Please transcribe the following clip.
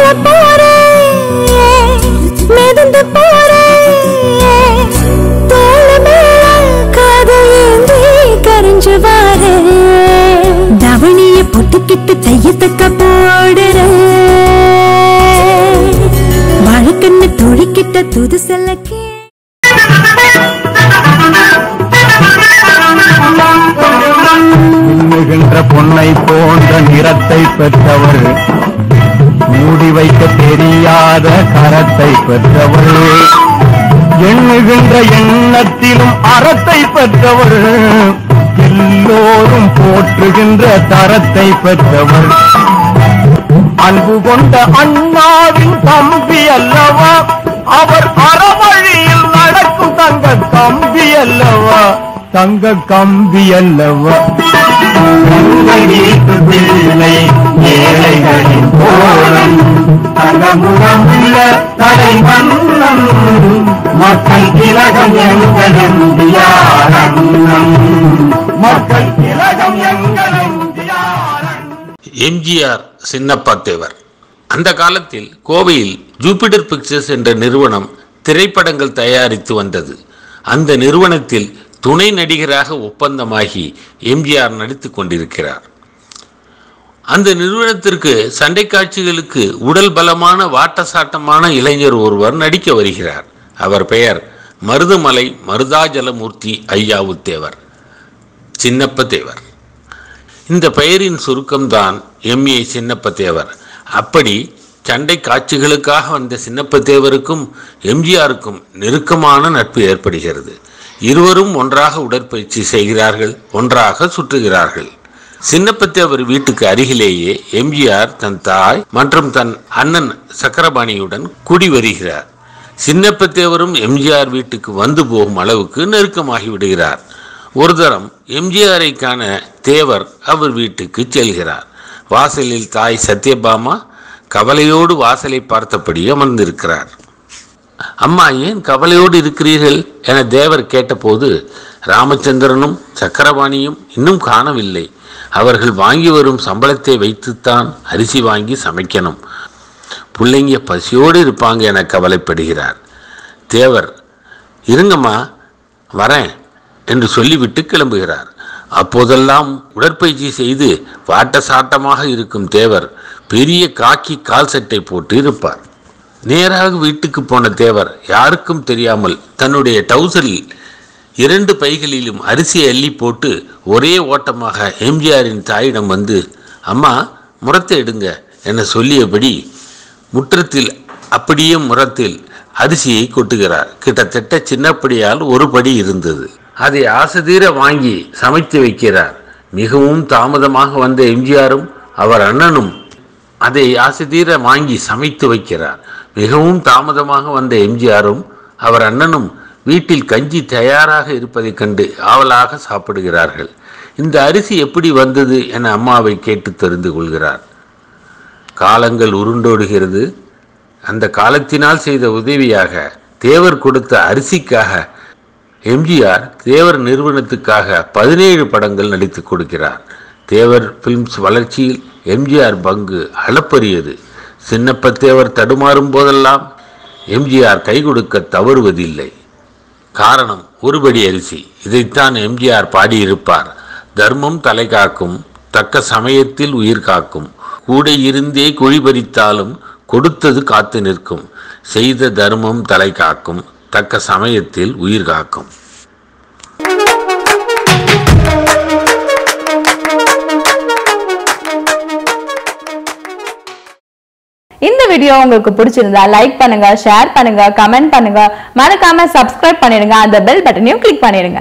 மிதந்து போறேன் மிதந்து போறேன் தோள் மேல காதல் ஏந்தி கரைஞ்சு வாரேன் தவணிய பொட்டுக்கிட்டு தையத்தக்க போடுறேன் வழக்கண்ணு துளிக்கிட்ட துது செல்லக்கே மின்னுகின்ற பொன்னை போன்ற நிறத்தை பெற்றவர் மூடி வைக்க தெரியாத கரத்தை பெற்றவர் எண்ணுகின்ற எண்ணத்திலும் அறத்தை பெற்றவர் எல்லோரும் போற்றுகின்ற தரத்தை பெற்றவர் அன்பு கொண்ட அண்ணாவின் தம்பி அல்லவா அவர் அறவழியில் நடக்கும் தங்க கம்பி அல்லவா தங்க கம்பி அல்லவா உங்கள் வீட்டு பிள்ளை ஏழைகளின் கோலம் தங்கமுகம் உள்ள தலை மன்னம் மக்கள் திலகம் எங்கள் எம்பியார் அண்ணம் மக்கள் திலகம் எங்கள் எம்பியார் அண்ணம் எம்ஜிஆர் சின்னப்பா தேவர் அந்த காலத்தில் கோவையில் ஜூபிட்டர் பிக்சர்ஸ் என்ற நிறுவனம் திரைப்படங்கள் தயாரித்து வந்தது அந்த நிறுவனத்தில் துணை நடிகராக ஒப்பந்தமாகி எம்ஜிஆர் நடித்துக் கொண்டிருக்கிறார் அந்த நிறுவனத்திற்கு சண்டை காட்சிகளுக்கு உடல் பலமான வாட்டசாட்டமான இளைஞர் ஒருவர் நடிக்க வருகிறார் அவர் பெயர் மருதுமலை மருதாஜலமூர்த்தி ஐயாவு தேவர் சின்னப்ப தேவர் இந்த பெயரின் சுருக்கம்தான் எம்ஏ சின்னப்ப தேவர் அப்படி சண்டை காட்சிகளுக்காக வந்த சின்னப்ப தேவருக்கும் எம்ஜிஆருக்கும் நெருக்கமான நட்பு ஏற்படுகிறது இருவரும் ஒன்றாக உடற்பயிற்சி செய்கிறார்கள் ஒன்றாக சுற்றுகிறார்கள் சின்னப்ப தேவர் வீட்டுக்கு அருகிலேயே எம்ஜிஆர் தன் தாய் மற்றும் தன் அண்ணன் சக்கரபாணியுடன் குடி வருகிறார் சின்னப்ப தேவரும் எம்ஜிஆர் வீட்டுக்கு வந்து போகும் அளவுக்கு நெருக்கமாகி விடுகிறார் ஒரு தரம் எம்ஜிஆரை காண தேவர் அவர் வீட்டுக்கு செல்கிறார் வாசலில் தாய் சத்யபாமா கவலையோடு வாசலை பார்த்தபடி அமர்ந்திருக்கிறார் அம்மா ஏன் கவலையோடு இருக்கிறீர்கள் என தேவர் கேட்டபோது ராமச்சந்திரனும் சக்கரபாணியும் இன்னும் காணவில்லை அவர்கள் வாங்கி வரும் சம்பளத்தை வைத்துத்தான் அரிசி வாங்கி சமைக்கணும் பிள்ளைங்க பசியோடு இருப்பாங்க என கவலைப்படுகிறார் தேவர் இருங்கம்மா வரேன் என்று சொல்லிவிட்டு கிளம்புகிறார் அப்போதெல்லாம் உடற்பயிற்சி செய்து வாட்ட சாட்டமாக இருக்கும் தேவர் பெரிய காக்கி கால் சட்டை போட்டு இருப்பார் நேராக வீட்டுக்கு போன தேவர் யாருக்கும் தெரியாமல் தன்னுடைய டவுசரில் இரண்டு பைகளிலும் அரிசியை அள்ளி போட்டு ஒரே ஓட்டமாக எம்ஜிஆரின் தாயிடம் வந்து அம்மா முறத்தை எடுங்க என சொல்லியபடி முற்றத்தில் அப்படியே முறத்தில் அரிசியை கொட்டுகிறார் கிட்டத்தட்ட சின்னப்படியால் ஒரு படி இருந்தது அதை ஆசதீர வாங்கி சமைத்து வைக்கிறார் மிகவும் தாமதமாக வந்த எம்ஜிஆரும் அவர் அண்ணனும் அதை ஆசதீர வாங்கி சமைத்து வைக்கிறார் மிகவும் தாமதமாக வந்த எம்ஜிஆரும் அவர் அண்ணனும் வீட்டில் கஞ்சி தயாராக இருப்பதைக் கண்டு ஆவலாக சாப்பிடுகிறார்கள் இந்த அரிசி எப்படி வந்தது என அம்மாவை கேட்டு தெரிந்து கொள்கிறார் காலங்கள் உருண்டோடுகிறது அந்த காலத்தினால் செய்த உதவியாக தேவர் கொடுத்த அரிசிக்காக எம்ஜிஆர் தேவர் நிறுவனத்துக்காக பதினேழு படங்கள் நடித்து கொடுக்கிறார் தேவர் பிலிம்ஸ் வளர்ச்சியில் எம்ஜிஆர் பங்கு அளப்பரியது சின்னப்ப தேவர் தடுமாறும் போதெல்லாம் எம்ஜிஆர் கை கொடுக்க தவறுவதில்லை காரணம் ஒருபடி அரிசி இதைத்தான் எம்ஜிஆர் பாடியிருப்பார் தர்மம் தலை காக்கும் தக்க சமயத்தில் உயிர் காக்கும் கூட இருந்தே குழி பறித்தாலும் கொடுத்தது காத்து நிற்கும் செய்த தர்மம் தலை காக்கும் தக்க சமயத்தில் உயிர் காக்கும் இந்த வீடியோ உங்களுக்கு பிடிச்சிருந்தா லைக் பண்ணுங்க ஷேர் பண்ணுங்க கமெண்ட் பண்ணுங்க மறக்காம சப்ஸ்கிரைப் பண்ணிடுங்க அந்த பெல் பட்டனையும் கிளிக் பண்ணிடுங்க